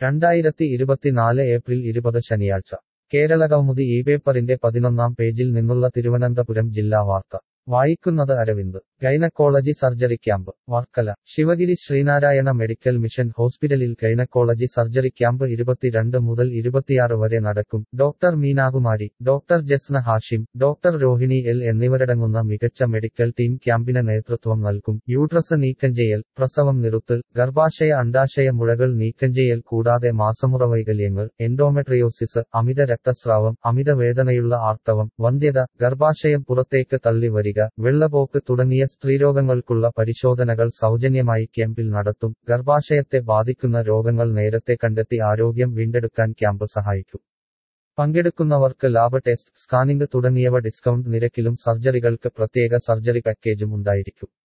രണ്ടായിരത്തി ഇരുപത്തിനാല് ഏപ്രിൽ ഇരുപത് ശനിയാഴ്ച കേരളകൗമുദി ഈ പേപ്പറിന്റെ പതിനൊന്നാം പേജിൽ നിന്നുള്ള തിരുവനന്തപുരം ജില്ലാ വാർത്ത വായിക്കുന്നത് Aravind gynaecology surgery camp Varkala Sivagiri Sreenarayana medical mission ഹോസ്പിറ്റലിൽ ഗൈനക്കോളജി സർജറി ക്യാമ്പ് ഇരുപത്തിരണ്ട് മുതൽ ഇരുപത്തിയാറ് വരെ നടക്കും doctor Meenakumari doctor Jasna Hashim doctor Rohini L എന്നിവരടങ്ങുന്ന മികച്ച മെഡിക്കൽ ടീം ക്യാമ്പിന് നേതൃത്വം നൽകും യൂട്രസ് നീക്കം ചെയ്യൽ പ്രസവം നിർത്തൽ ഗർഭാശയ അണ്ടാശയ മുഴകൾ നീക്കം ചെയ്യൽ കൂടാതെ മാസമുറ വൈകല്യങ്ങൾ എൻഡോമെട്രിയോസിസ് അമിത രക്തസ്രാവം അമിത വേദനയുള്ള ആർത്തവം വന്ധ്യത ഗർഭാശയം പുറത്തേക്ക് തള്ളി വരിക വെള്ളപോക്ക് തുടങ്ങിയ സ്ത്രീരോഗങ്ങൾക്കുള്ള പരിശോധനകൾ സൗജന്യമായി ക്യാമ്പിൽ നടത്തും ഗർഭാശയത്തെ ബാധിക്കുന്ന രോഗങ്ങൾ നേരത്തെ കണ്ടെത്തി ആരോഗ്യം വീണ്ടെടുക്കാൻ ക്യാമ്പ് സഹായിക്കും പങ്കെടുക്കുന്നവർക്ക് ലാബ് ടെസ്റ്റ് സ്കാനിംഗ് തുടങ്ങിയവ ഡിസ്കൗണ്ട് നിരക്കിലും സർജറികൾക്ക് പ്രത്യേക സർജറി പാക്കേജും ഉണ്ടായിരിക്കും